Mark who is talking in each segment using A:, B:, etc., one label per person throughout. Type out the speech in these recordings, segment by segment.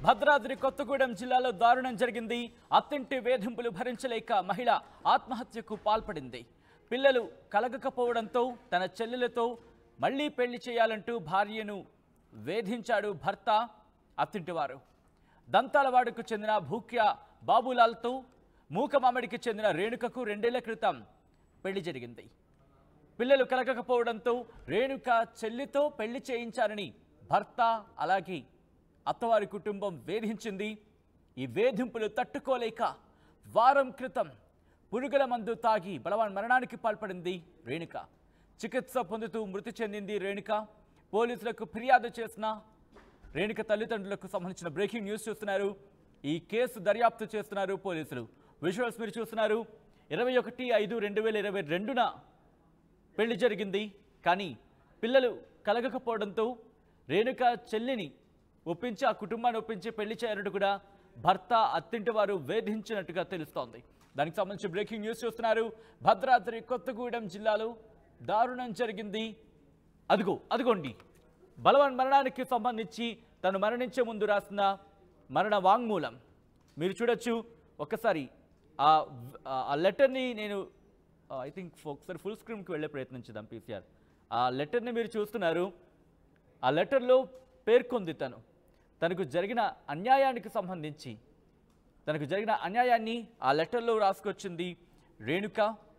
A: భద్రాద్రి కొత్తగూడెం జిల్లాలో దారుణం జరిగింది అత్తింటి వేధింపులు భరించలేక మహిళ ఆత్మహత్యకు పాల్పడింది పిల్లలు కలగకపోవడంతో తన చెల్లెలతో మళ్లీ పెళ్లి చేయాలంటూ భార్యను వేధించాడు భర్త అత్తింటివారు దంతాలవాడకు చెందిన భూక్య బాబులాల్తో మూకమామిడికి చెందిన రేణుకకు రెండేళ్ల క్రితం పెళ్లి జరిగింది పిల్లలు కలగకపోవడంతో రేణుక చెల్లితో పెళ్లి చేయించారని భర్త అలాగే అత్తవారి కుటుంబం వేధించింది ఈ వేధింపులు తట్టుకోలేక వారం క్రితం పురుగుల మందు తాగి బలవాన్ మరణానికి పాల్పడింది రేణుక చికిత్స పొందుతూ మృతి చెందింది రేణుక పోలీసులకు ఫిర్యాదు చేసిన రేణుక తల్లిదండ్రులకు సంబంధించిన బ్రేకింగ్ న్యూస్ చూస్తున్నారు ఈ కేసు దర్యాప్తు చేస్తున్నారు పోలీసులు విజువల్స్ మీరు చూస్తున్నారు ఇరవై ఒకటి ఐదు రెండు వేల ఇరవై రెండున పెళ్లి జరిగింది కానీ పిల్లలు కలగకపోవడంతో రేణుక చెల్లిని ఒప్పించి ఆ కుటుంబాన్ని ఒప్పించి పెళ్లి చేయాలంటూ కూడా భర్త అత్తింటి వారు వేధించినట్టుగా తెలుస్తోంది దానికి సంబంధించి బ్రేకింగ్ న్యూస్ చూస్తున్నారు భద్రాద్రి కొత్తగూడెం జిల్లాలో దారుణం జరిగింది అదిగో అదిగోండి బలవన్ మరణానికి సంబంధించి తను మరణించే ముందు రాసిన మరణ వాంగ్మూలం మీరు చూడొచ్చు ఒక్కసారి ఆ ఆ లెటర్ని నేను ఐ థింక్ ఒకసారి ఫుల్ స్క్రీన్కి వెళ్ళే ప్రయత్నం చేద్దాం పీసీఆర్ ఆ లెటర్ని మీరు చూస్తున్నారు ఆ లెటర్లో పేర్కొంది తను తనకు జరిగిన అన్యాయానికి సంబంధించి తనకు జరిగిన అన్యాయాన్ని ఆ లెటర్లో రాసుకొచ్చింది రేణుక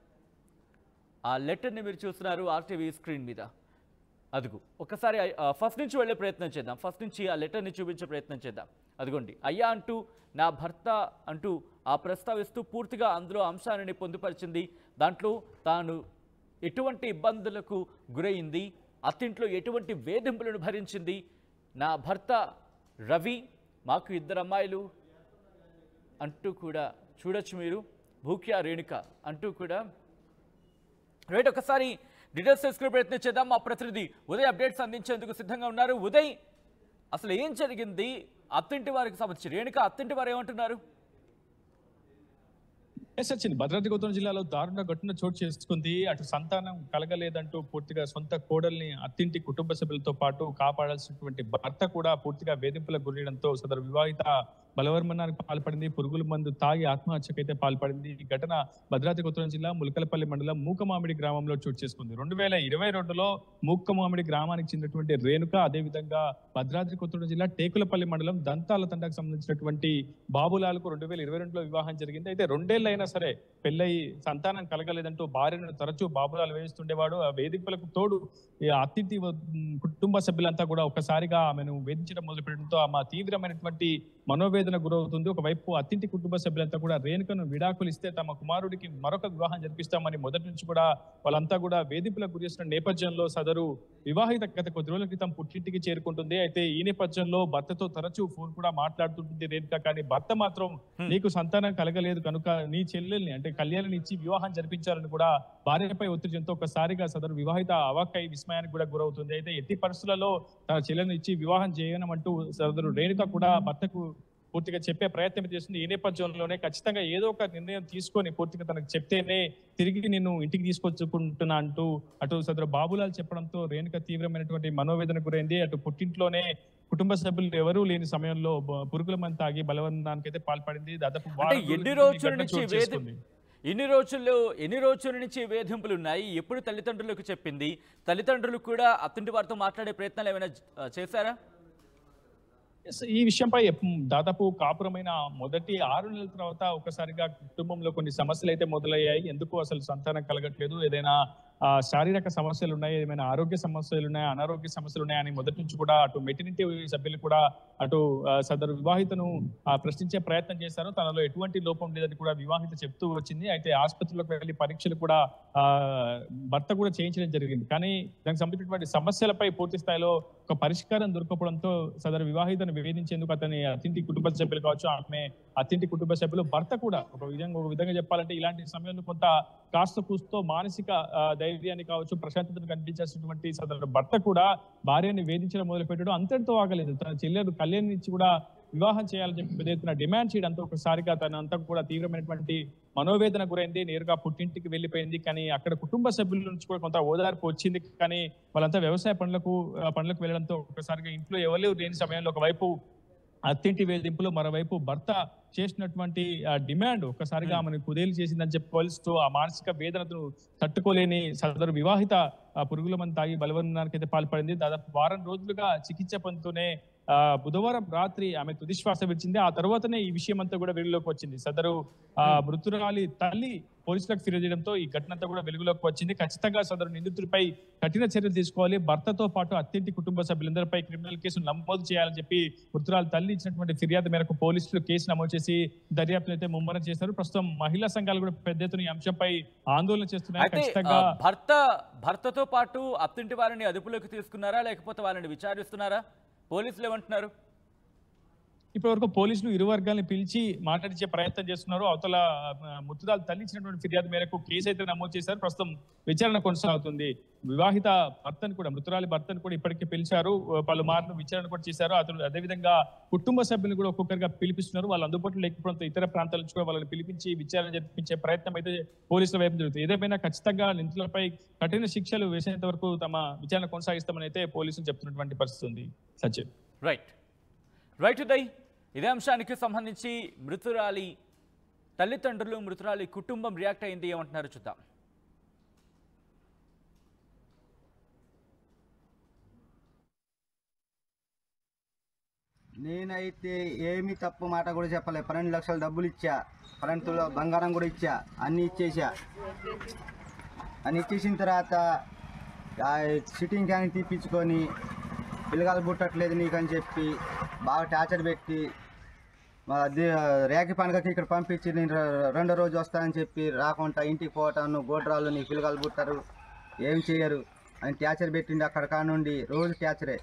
A: ఆ లెటర్ని మీరు చూస్తున్నారు ఆర్టీవీ స్క్రీన్ మీద అదుగు ఒకసారి ఫస్ట్ నుంచి వెళ్ళే ప్రయత్నం చేద్దాం ఫస్ట్ నుంచి ఆ లెటర్ని చూపించే ప్రయత్నం చేద్దాం అదిగోండి అయ్యా అంటూ నా భర్త అంటూ ఆ ప్రస్తావిస్తూ పూర్తిగా అందులో అంశాన్ని పొందుపరిచింది దాంట్లో తాను ఎటువంటి ఇబ్బందులకు గురైంది అత్తింట్లో ఎటువంటి వేధింపులను భరించింది నా భర్త రవి మాకు ఇద్దరు అమ్మాయిలు అంటూ కూడా చూడొచ్చు మీరు భూక్యా రేణుక అంటూ కూడా రైట్ ఒకసారి డీటెయిల్స్ తెలుసుకునే ప్రయత్నం చేద్దాం మా ప్రతినిధి ఉదయ్ అప్డేట్స్ అందించేందుకు సిద్ధంగా ఉన్నారు ఉదయ్ అసలు ఏం జరిగింది అత్తింటి వారికి సంబంధించి రేణుక అత్తింటి వారు ఏమంటున్నారు
B: ఎస్ వచ్చింది భద్రాద్రి కొత్తగూడెం జిల్లాలో దారుణ ఘటన చోటు చేసుకుంది అటు సంతానం కలగలేదంటూ పూర్తిగా సొంత కోడల్ని అత్తింటి కుటుంబ సభ్యులతో పాటు కాపాడాల్సినటువంటి భర్త కూడా పూర్తిగా వేధింపులకు గురయడంతో సదరు వివాహిత బలవర్మనానికి పాల్పడింది పురుగుల మందు తాగి ఆత్మహత్యకైతే పాల్పడింది ఈ ఘటన భద్రాద్రి కొత్తగూడెం జిల్లా ములకలపల్లి మండలం మూకమామిడి గ్రామంలో చోటు చేసుకుంది రెండు వేల ఇరవై రెండులో మూకమామిడి గ్రామానికి చెందినటువంటి రేణుక అదేవిధంగా భద్రాద్రి కొత్తగూడెం జిల్లా టేకులపల్లి మండలం దంతాల తండాకు సంబంధించినటువంటి బాబులాలకు రెండు వేల ఇరవై రెండులో వివాహం జరిగింది అయితే రెండేళ్లైనా సరే పెళ్ళయి సంతానం కలగలేదంటూ భార్యను తరచూ బాబులాలు వేయిస్తుండేవాడు ఆ వేధింపులకు తోడు ఈ అతిథి వ- ఉమ్, కుటుంబ సభ్యులంతా కూడా ఒకసారిగా ఆమెను వేధించడం మొదలుపెట్టడంతో ఆమె తీవ్రమైనటువంటి మనోవేదన గురవుతుంది ఒకవైపు అత్తింటి కుటుంబ సభ్యులంతా కూడా రేణుకను విడాకులు ఇస్తే తమ కుమారుడికి మరొక వివాహం జరిపిస్తామని మొదటి నుంచి కూడా వాళ్ళంతా కూడా వేధింపులకు గురి చేసిన నేపథ్యంలో సదరు వివాహిత గత కొద్ది రోజుల క్రితం పుట్టింటికి చేరుకుంటుంది అయితే ఈ నేపథ్యంలో భర్తతో తరచూ ఫోన్ కూడా మాట్లాడుతుంటుంది రేణుక కానీ భర్త మాత్రం నీకు సంతానం కలగలేదు కనుక నీ చెల్లెల్ని అంటే కళ్యాణిని ఇచ్చి వివాహం జరిపించాలని కూడా భార్యపై ఒత్తిడి చెందుతూ ఒకసారిగా సదరు వివాహిత అవాక్కై విస్మయానికి కూడా గురవుతుంది అయితే ఎట్టి పరిస్థితులలో తన చెల్లెల్ని ఇచ్చి వివాహం చేయనమంటూ సదరు రేణుక కూడా భర్తకు పూర్తిగా చెప్పే ప్రయత్నం చేస్తుంది ఈ నేపథ్యంలోనే ఖచ్చితంగా ఏదో ఒక నిర్ణయం తీసుకొని పూర్తిగా తనకు చెప్తేనే తిరిగి నిన్ను ఇంటికి తీసుకొచ్చుకుంటున్నా అంటూ అటు సదరు బాబులాల్ చెప్పడంతో రేణుక తీవ్రమైనటువంటి మనోవేదన గురైంది అటు పుట్టింట్లోనే కుటుంబ సభ్యులు ఎవరూ లేని సమయంలో బ- పురుగుల మంది తాగి బలవంతానికి అయితే పాల్పడింది దాదాపు
A: అంటే
B: వారం
A: ఎన్ని
B: రోజుల
A: రోజుల
B: ఘటన
A: నుంచి
B: చోటు
A: వేధి
B: చేసుకుంది.
A: ఎన్ని రోజుల్లో ఎన్ని రోజుల నుంచి వేధింపులు ఉన్నాయి ఎప్పుడు తల్లిదండ్రులకు చెప్పింది తల్లిదండ్రులు కూడా అత్తింటి వారితో మాట్లాడే ప్రయత్నాలు ఏమైనా ఆ, చేశారా
B: Yes, ఈ విషయంపై ఎప్- దాదాపు కాపురమైన మొదటి ఆరు నెలల తర్వాత ఒకసారిగా కుటుంబంలో కొన్ని సమస్యలు అయితే మొదలయ్యాయి ఎందుకు అసలు సంతానం కలగట్లేదు ఏదైనా ఆ, శారీరక సమస్యలు ఉన్నాయి ఏమైనా ఆరోగ్య సమస్యలు ఉన్నాయి అనారోగ్య సమస్యలు ఉన్నాయని మొదటి నుంచి కూడా అటు మెటర్నిటీ సభ్యులు కూడా అటు ఆ, సదరు వివాహితను ఆ, ప్రశ్నించే ప్రయత్నం చేశారు తనలో ఎటువంటి లోపం లేదని కూడా వివాహిత చెప్తూ వచ్చింది అయితే ఆసుపత్రిలోకి వెళ్ళి పరీక్షలు కూడా ఆ, భర్త కూడా చేయించడం జరిగింది కానీ దానికి సంబంధించినటువంటి సమస్యలపై పూర్తి స్థాయిలో ఒక పరిష్కారం దొరకపోవడంతో సదరు వివాహితను వేధించేందుకు అతని అతింటి కుటుంబ సభ్యులు కావచ్చు ఆమె అతింటి కుటుంబ సభ్యులు భర్త కూడా ఒక విధంగా ఒక విధంగా చెప్పాలంటే ఇలాంటి సమయంలో కొంత కాస్త కూస్తో మానసిక ఆ, ధైర్యాన్ని కావచ్చు ప్రశాంతతను కనిపించాల్సినటువంటి సదరు భర్త కూడా భార్యని వేధించడం మొదలు పెట్టడం అంతటితో ఆగలేదు తన చెల్లెలు కళ్యాణ్ నుంచి కూడా వివాహం చేయాలని చెప్పి పెద్ద ఎత్తున డిమాండ్ చేయడంతో ఒకసారిగా తన అంతా కూడా తీవ్రమైనటువంటి మనోవేదన గురైంది నేరుగా పుట్టింటికి వెళ్ళిపోయింది కానీ అక్కడ కుటుంబ సభ్యుల నుంచి కూడా కొంత ఓదార్పు వచ్చింది కానీ వాళ్ళంతా వ్యవసాయ పనులకు ఆ, పనులకు వెళ్ళడంతో ఒకసారిగా ఇంట్లో ఎవరు లేని సమయంలో ఒకవైపు అత్తింటి వేధింపులు మరోవైపు భర్త చేసినటువంటి ఆ డిమాండ్ ఒక్కసారిగా ఆమెను కుదేలు చేసిందని చెప్పి పోలీసుతో ఆ మానసిక వేదనను తట్టుకోలేని సదరు వివాహిత ఆ పురుగుల మంది తాగి బలవన్నానికి అయితే పాల్పడింది దాదాపు వారం రోజులుగా చికిత్స పొందుతూనే ఆ బుధవారం రాత్రి ఆమె తుది శ్వాస విడిచింది ఆ తర్వాతనే ఈ విషయం అంతా కూడా వెలుగులోకి వచ్చింది సదరు ఆ మృతురాలి తల్లి పోలీసులకు ఫిర్యాదు చేయడంతో ఈ ఘటన అంతా కూడా వెలుగులోకి వచ్చింది ఖచ్చితంగా సదరు నిందితుడిపై కఠిన చర్యలు తీసుకోవాలి భర్తతో పాటు అత్తింటి కుటుంబ సభ్యులందరిపై క్రిమినల్ కేసు నమోదు చేయాలని చెప్పి మృతురాలి తల్లి ఇచ్చినటువంటి ఫిర్యాదు మేరకు పోలీసులు కేసు నమోదు చేసి దర్యాప్తు అయితే ముమ్మరం చేశారు ప్రస్తుతం మహిళా సంఘాలు కూడా పెద్ద ఎత్తున ఈ అంశంపై ఆందోళన చేస్తున్నాయి
A: అయితే
B: ఖచ్చితంగా
A: ఆ, భర్త భర్తతో పాటు అత్తింటి వారిని అదుపులోకి తీసుకున్నారా లేకపోతే వాళ్ళని విచారిస్తున్నారా పోలీసులు ఏమంటున్నారు
B: ఇప్పటివరకు పోలీసులు ఇరు వర్గాలను పిలిచి మాట్లాడించే ప్రయత్నం చేస్తున్నారు అవతల ఆ, ముత్తుదాలు తల్లి ఇచ్చినటువంటి ఫిర్యాదు మేరకు కేసు అయితే నమోదు చేశారు ప్రస్తుతం విచారణ కొనసాగుతుంది వివాహిత భర్తను కూడా మృతురాలి భర్తను కూడా ఇప్పటికే పిలిచారు ఆ, పలుమార్లు విచారణ కూడా చేశారు అతను అదేవిధంగా కుటుంబ సభ్యులను కూడా ఒక్కొక్కరిగా పిలిపిస్తున్నారు వాళ్ళు అందుబాటులో లేకపోవడంతో ఇతర ప్రాంతాల నుంచి కూడా వాళ్ళని పిలిపించి విచారణ జరిపించే ప్రయత్నం అయితే పోలీసుల వైపు జరుగుతుంది ఏదేమైనా ఖచ్చితంగా నిందితులపై కఠిన శిక్షలు వేసేంత వరకు తమ విచారణ కొనసాగిస్తామని అయితే పోలీసులు చెప్తున్నటువంటి పరిస్థితి ఉంది సచిన్
A: రైట్ రైట్ ఉదయ్ ఇదే అంశానికి సంబంధించి మృతురాలి తల్లిదండ్రులు మృతురాలి కుటుంబం రియాక్ట్ అయింది ఏమంటున్నారు చూద్దాం
C: నేనైతే ఏమి తప్పు మాట కూడా చెప్పలే పన్నెండు లక్షల డబ్బులు ఇచ్చా పన్నెండు తులాల బంగారం కూడా ఇచ్చా అన్నీ ఇచ్చేసా అన్ని ఇచ్చేసిన తర్వాత ఆ సిట్టింగ్ క్యాన్ తీపించుకొని పిల్లగాలు పుట్టట్లేదు నీకని చెప్పి బాగా టార్చర్ పెట్టి మా ది- రేగి పండుగకి ఇక్కడ పంపించి నేను రె- రెండో రోజు వస్తానని చెప్పి రాకుండా ఇంటికి పోవటాను గోడ్రాళ్ళు నీ పిల్లగాలు పుట్టారు ఏం చేయరు అని టార్చర్ పెట్టిండి అక్కడ కానుండి రోజు టార్చరే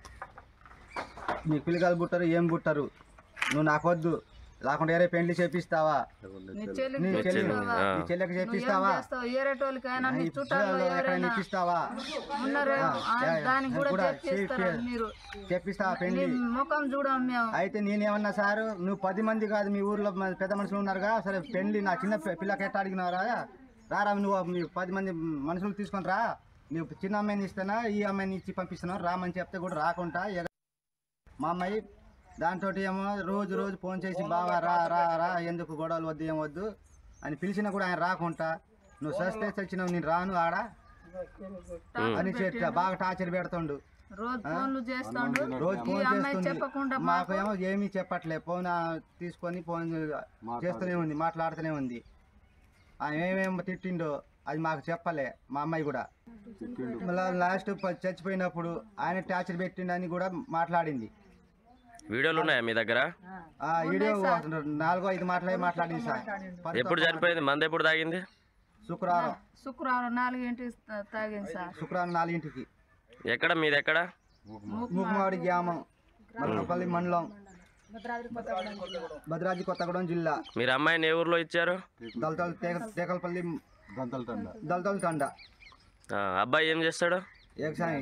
C: నీ పిల్లగాలు పుట్టరు ఏం పుట్టరు నువ్వు నాకొద్దు లేకుండా వేరే పెండ్లి చేపిస్తావా
D: నీ చెల్లికి
C: నీ చెల్లి
D: చేపిస్తావా?
C: నీ చెల్లెకి
D: నువ్వు ఏం
C: చేపిస్తావా
D: చేస్తావు ఏరేటోళ్ళకైనా నీ
C: నీ
D: చుట్టాల్లో
C: పిల్లలు ఎక్కడైనా
D: ఎవరైనా
C: ఇప్పిస్తావా
D: ఉన్నారేమో
C: ఆ,
D: ఆ,
C: యా,
D: దానికి
C: యా,
D: కూడా
C: కూడా
D: చేపిస్తారా
C: చేపి-
D: మీరు
C: చేపిస్తావా
D: నీ
C: పెండ్లి
D: ముఖం చూడం మేము
C: అయితే నేనేమన్నా సారు నువ్వు పది మంది కాదు మీ ఊర్లో మ- పెద్ద మనుషులు ఉన్నారుగా సరే పెళ్లి నా చిన్న పి- పిల్లకి ఎట్ట అడిగినారా రారా నువ్వు మీ పది మంది మనుషులు తీసుకొని రా నువ్వు చిన్న అమ్మాయిని ఇస్తానా ఈ అమ్మాయిని ఇచ్చి పంపిస్తున్నావు రామని చెప్తే కూడా రాకుండా ఎగ- మా అమ్మాయి దాంతో ఏమో రోజు రోజు ఫోన్ చేసి బావా రా రా రా ఎందుకు గొడవలు వద్దు ఏం వద్దు అని పిలిచినా కూడా ఆయన రాకుండా నువ్వు సస్తే చచ్చినావు నేను రాను ఆడ అని చెప్తా బాగా టార్చర్ పెడుతుండు
D: రోజు ఫోన్లు చేస్తాడు
C: రోజు
D: ఈ
C: ఫోన్
D: అమ్మాయి
C: చేస్తుంది
D: చెప్పకుండా
C: మాకు ఏమో ఏమీ చెప్పట్లే ఫోన్ ఆ, తీసుకొని ఫోన్ చేస్తూనే ఉంది మాట్లాడుతూనే ఉంది ఆయన ఏమేమి తిట్టిండో అది మాకు చెప్పలే మా అమ్మాయి కూడా మళ్ళీ లాస్ట్ ప- చచ్చిపోయినప్పుడు ఆయన టార్చర్ పెట్టిండని కూడా మాట్లాడింది
E: వీడియోలు ఉన్నాయా మీ దగ్గర
C: ఆ వీడియో నాలుగో ఐదు మాటలే మాట్లాడింది సార్ పది
E: ఎప్పుడు చనిపోయింది మంది ఎప్పుడు తాగింది
C: శుక్రవారం
D: శుక్రవారం నాలుగింటి తాగింది సార్
C: శుక్రవారం నాలుగింటికి
E: ఎక్కడ మీది ఎక్కడ
C: ముక్కుమాడి గ్రామం మల్లపల్లి మండలం భద్రాద్రి కొత్తగూడెం జిల్లా
E: మీరు అమ్మాయిని ఏ ఊర్లో ఇచ్చారు
C: దళతల తేకలపల్లి దళతల తండ
E: ఆ, అబ్బాయి ఏం చేస్తాడు
C: వ్యవసాయం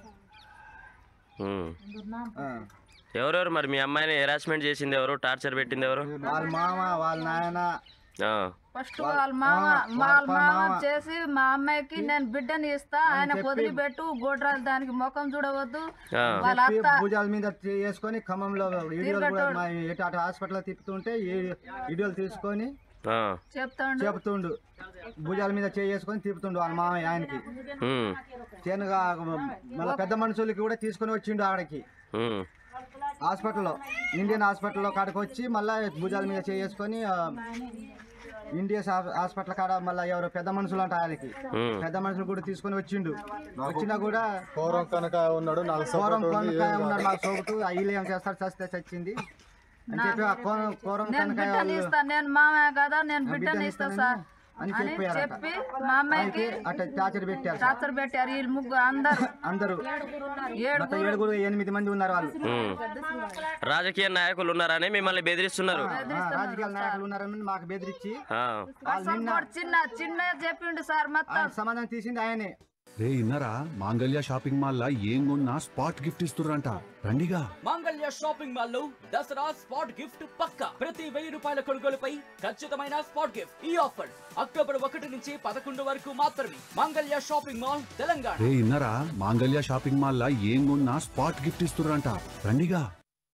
E: ఉమ్.
C: ఆ.
E: ఎవరెవరు మరి మీ అమ్మాయిని హెరాస్మెంట్ చేసింది ఎవరు టార్చర్ పెట్టింది ఎవరు
C: వాళ్ళ మామ వాళ్ళ నాయన
E: ఆ,
D: ఫస్ట్ వాళ్ళ మామ వాళ్ళ మామ చేసి మా అమ్మాయికి నేను బిడ్డని ఇస్తా ఆయన వదిలిపెట్టు గోడ్రాలు దానికి ముఖం చూడవద్దు
E: ఆ,
D: వాళ్ళ
C: చెప్పి
D: అత్త
C: భుజాల మీద చేసుకొని ఖమ్మంలో వీడియోలు కూడా మా ఎటు అటు హాస్పిటల్ తిప్పుతుంటే ఈ వీడియోలు తీసుకొని
E: ఆ,
D: చెప్తాడు
C: చెప్తుండు భుజాల మీద చేసుకొని తిప్పుతుండు వాళ్ళ మామయ్య ఆయనకి
E: ఉమ్,
C: చేనుగా మళ్ళీ పెద్ద మనుషులకి కూడా తీసుకొని వచ్చిండు ఆడకి
E: ఉమ్,
C: హాస్పిటల్లో ఇండియన్ హాస్పిటల్లో కాడికి వచ్చి మళ్ళీ భుజాల మీద చేసుకొని ఆ, ఇండియన్ హా- హాస్పిటల్ కాడ మళ్ళీ ఎవరు పెద్ద మనుషులు అంట ఆయనకి
E: ఉమ్.
C: పెద్ద మనుషులు కూడా తీసుకొని వచ్చిండు వచ్చినా కూడా
F: పూర్వం కనుక ఉన్నాడు నాకు
C: కోరం
F: సపోర్ట్ ఉంది
C: కొనకాయ ఉన్నాడు నాకు సోపుతూ అయ్యి ఏం చేస్తాడు చస్తే చచ్చింది అని చెప్పి ఆ కోరం కోరం
D: నేను
C: కనకాయ
D: బిడ్డని
C: వాళ్ళు
D: ఇస్తా నేను మామయ్య కదా నేను బిడ్డని
C: బిడ్డని
D: ఇస్తా
C: ఇస్తానని
D: సార్
C: అని
D: అని
C: చెప్పారట.
D: చెప్పి మా అమ్మాయికి
C: అట్లా టార్చర్ పెట్టారు సార్.
D: టార్చర్ పెట్టారు వీళ్ళు ముగ్గురు అందరు
C: అందరూ
D: ఏడు
C: మొత్తం ఏడుగురు ఎనిమిది మంది ఉన్నారు వాళ్ళు
E: ఉమ్. రాజకీయ నాయకులు ఉన్నారని మిమ్మల్ని బెదిరిస్తున్నారు
C: ఆ, రాజకీయ నాయకులు ఉన్నారని మాకు బెదిరించి
E: ఆ,
D: అసలు కూడా చిన్న చిన్న చెప్పిండు సార్ మొత్తం
C: ఆయన సమాధానం తీసింది ఆయనే
G: రే ఇన్నరా మాంగళ్య షాపింగ్ మాల్ లా ఏం కొన్నా స్పాట్ గిఫ్ట్ ఇస్తుర్రంట రండిగా
A: మాంగళ్య షాపింగ్ మాల్ లో దసరా స్పాట్ గిఫ్ట్ పక్క ప్రతి వెయ్యి రూపాయల కొనుగోలుపై ఖచ్చితమైన స్పాట్ గిఫ్ట్ ఈ ఆఫర్ అక్టోబర్ ఒకటి నుంచి పదకొండు వరకు మాత్రమే మాంగళ్య షాపింగ్ మాల్ తెలంగాణ
G: రే ఇన్నరా మాంగళ్య షాపింగ్ మాల్ లా ఏం కొన్నా స్పాట్ గిఫ్ట్ ఇస్తుర్రంట రండిగా